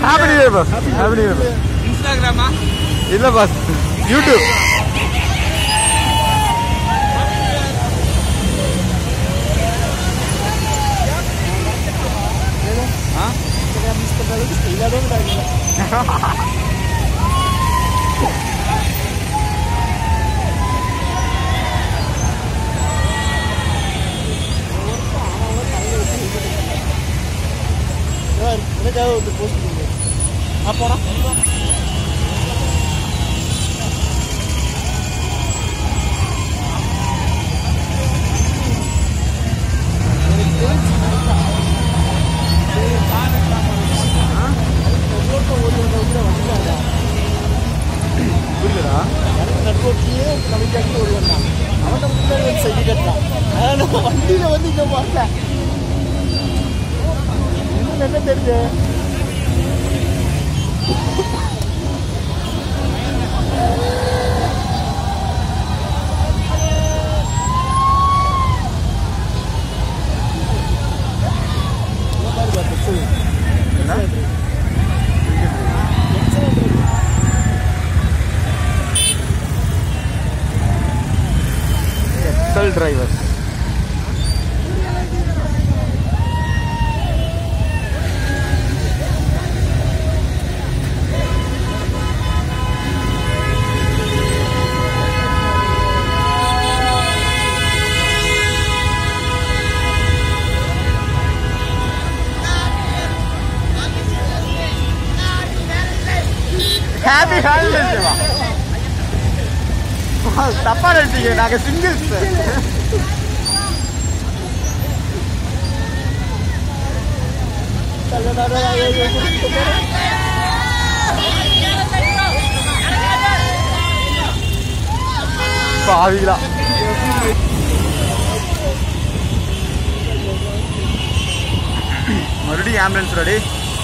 happy new year boss happy new year இன்ஸ்டாகிராமா இல்ல boss YouTube எனக்காக ஒரு போஸ்ட் பண்ணுங்க அப்போனா புரியலடா நட்போட்டியே நம்பிக்கைக்கு ஒரு வந்தான் அவன் முன்னாடி வந்து செய்தி கட்டான் ஆனா வண்டியில வந்து இங்க வரல இன்னும் என்ன தெரியுது எக்ஸல் டிரைவர் ஹாப்பி ஹாலிடேஸ் தப்பா நினைச்சீங்க நாங்க சிங்கிள்ஸ் பாவிகளா மறுபடியும் ஆம்புலன்ஸ் ரெடி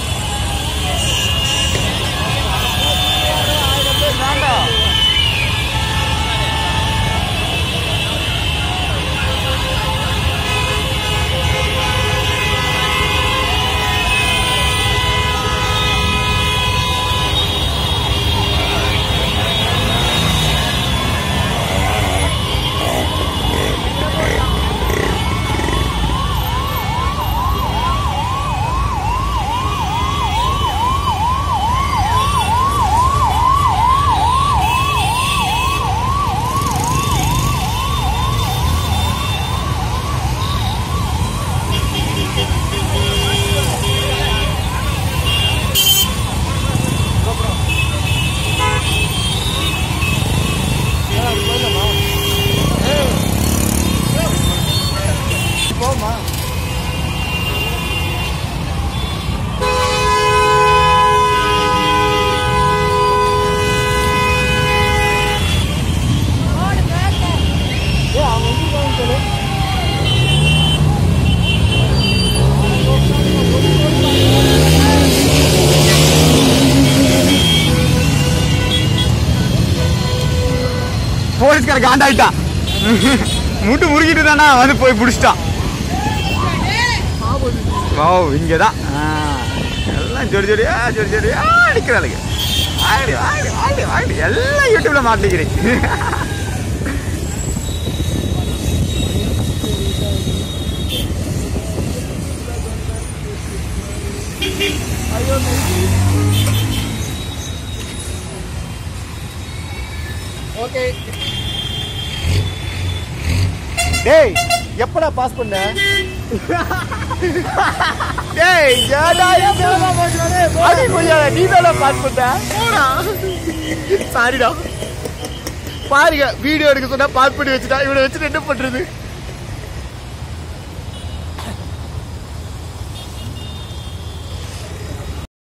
போமா ஏ அவன் வந்து தான் சொல்லு போலீஸ்கார காண்டாயிட்டான் முட்டு முறுக்கிட்டு தானா வந்து போய் பிடிச்சிட்டான் ஓ இங்கே தான் எல்லாம் ஜோடி ஜோடியா ஜோடி ஜோடியா அடிக்கிறாளுங்க ஆடி ஆடி ஆடி ஆடி எல்லாம் யூடியூப்ல மாட்டிக்கிறேன் ஓகே டேய் எப்படா பாஸ் பண்ண டேய் ஏடா ஏடா பாஸ் பண்ணே அடி கொய்யா நீ தான் பாஸ் பண்ண போடா சாரிடா பாருங்க வீடியோ எடுக்க சொன்னா பாஸ் பண்ணி வச்சுட்டா இவனை வச்சுட்டு என்ன பண்றது